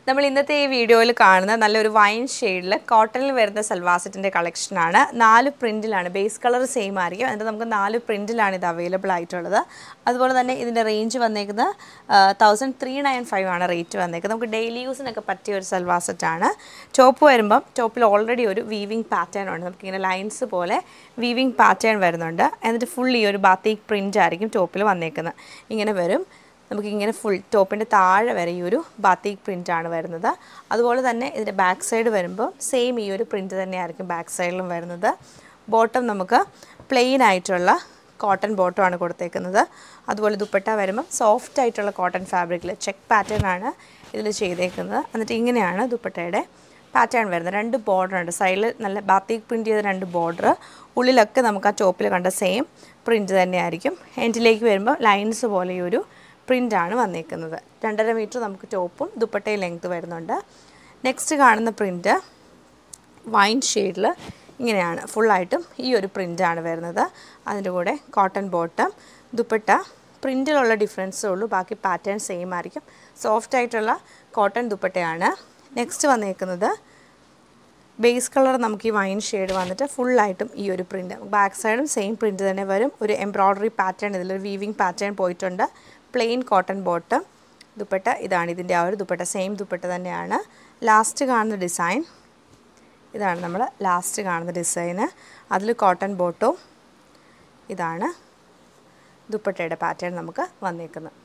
നമ്മൾ ഇന്നത്തെ ഈ വീഡിയോയിൽ കാണുന്ന നല്ലൊരു വൈൻ ഷെയ്ഡിൽ കോട്ടണിൽ വരുന്ന സൽവാസറ്റിൻ്റെ കളക്ഷനാണ് നാല് പ്രിൻറ്റിലാണ് ബേസ് കളർ സെയിം ആയിരിക്കും എന്നിട്ട് നമുക്ക് നാല് പ്രിൻറ്റിലാണ് ഇത് അവൈലബിൾ ആയിട്ടുള്ളത് അതുപോലെ തന്നെ ഇതിൻ്റെ റേഞ്ച് വന്നേക്കുന്നത് തൗസൻഡ് ത്രീ നയൻ ഫൈവ് ആണ് റേറ്റ് വന്നേക്കുന്നത് നമുക്ക് ഡെയിലി യൂസിനൊക്കെ പറ്റിയ ഒരു സൽവാസറ്റാണ് ടോപ്പ് വരുമ്പം ടോപ്പിൽ ഓൾറെഡി ഒരു വീവിങ് പാറ്റേൺ ഉണ്ട് നമുക്കിങ്ങനെ ലൈൻസ് പോലെ വീവിങ് പാറ്റേൺ വരുന്നുണ്ട് എന്നിട്ട് ഫുൾ ഈ ഒരു ബാത്തിക് പ്രിൻ്റ് ആയിരിക്കും ടോപ്പിൽ വന്നേക്കുന്നത് ഇങ്ങനെ വരും നമുക്കിങ്ങനെ ഫുൾ ടോപ്പിൻ്റെ താഴെ വരെ ഈ ഒരു ബാത്തിക് പ്രിൻ്റാണ് വരുന്നത് അതുപോലെ തന്നെ ഇതിൻ്റെ ബാക്ക് സൈഡ് വരുമ്പോൾ സെയിം ഈ ഒരു പ്രിൻ്റ് തന്നെയായിരിക്കും ബാക്ക് സൈഡിലും വരുന്നത് ബോട്ടം നമുക്ക് പ്ലെയിൻ ആയിട്ടുള്ള കോട്ടൺ ബോട്ടമാണ് കൊടുത്തേക്കുന്നത് അതുപോലെ ദുപ്പട്ട വരുമ്പം സോഫ്റ്റ് ആയിട്ടുള്ള കോട്ടൺ ഫാബ്രിക്കിൽ ചെക്ക് പാറ്റേൺ ആണ് ഇതിൽ ചെയ്തേക്കുന്നത് എന്നിട്ട് ഇങ്ങനെയാണ് ദുപ്പട്ടയുടെ പാറ്റേൺ വരുന്നത് രണ്ട് ബോർഡർ ഉണ്ട് സൈഡിൽ നല്ല ബാത്തിക് പ്രിൻറ്റ് ചെയ്ത രണ്ട് ബോർഡർ ഉള്ളിലൊക്കെ നമുക്ക് ആ ടോപ്പിൽ കണ്ട സെയിം പ്രിൻറ്റ് തന്നെയായിരിക്കും എൻഡിലേക്ക് വരുമ്പോൾ ലൈൻസ് പോലെ ഈ ഒരു പ്രിൻ്റാണ് വന്നേക്കുന്നത് രണ്ടര മീറ്റർ നമുക്ക് ടോപ്പും ദുപ്പട്ടയും ലെങ്ത് വരുന്നുണ്ട് നെക്സ്റ്റ് കാണുന്ന പ്രിൻറ്റ് വൈൻ ഷെയ്ഡിൽ ഇങ്ങനെയാണ് ഫുള്ളായിട്ടും ഈ ഒരു പ്രിൻ്റാണ് വരുന്നത് അതിൻ്റെ കൂടെ കോട്ടൺ ബോട്ടം ദുപ്പട്ട പ്രിൻറ്റിലുള്ള ഡിഫറൻസേ ഉള്ളൂ ബാക്കി പാറ്റേൺ സെയിം ആയിരിക്കും സോഫ്റ്റ് ആയിട്ടുള്ള കോട്ടൺ ദുപ്പട്ടയാണ് നെക്സ്റ്റ് വന്നേക്കുന്നത് ബേസ് കളർ നമുക്ക് ഈ വൈൻ ഷെയ്ഡ് വന്നിട്ട് ഫുള്ളായിട്ടും ഈ ഒരു പ്രിൻറ്റ് ബാക്ക് സൈഡും സെയിം പ്രിൻറ്റ് തന്നെ വരും ഒരു എംബ്രോയ്ഡറി പാറ്റേൺ ഇതിലൊരു വീവിങ് പാറ്റേൺ പോയിട്ടുണ്ട് പ്ലെയിൻ കോട്ടൺ ബോട്ടം ദുപ്പട്ട ഇതാണ് ഇതിൻ്റെ ആ ഒരു ദുപ്പട്ട സെയിം ദുപ്പട്ട തന്നെയാണ് ലാസ്റ്റ് കാണുന്ന ഡിസൈൻ ഇതാണ് നമ്മൾ ലാസ്റ്റ് കാണുന്ന ഡിസൈന് അതിൽ കോട്ടൺ ബോട്ടോ ഇതാണ് ദുപ്പട്ടയുടെ പാറ്റേൺ നമുക്ക് വന്നേക്കുന്നത്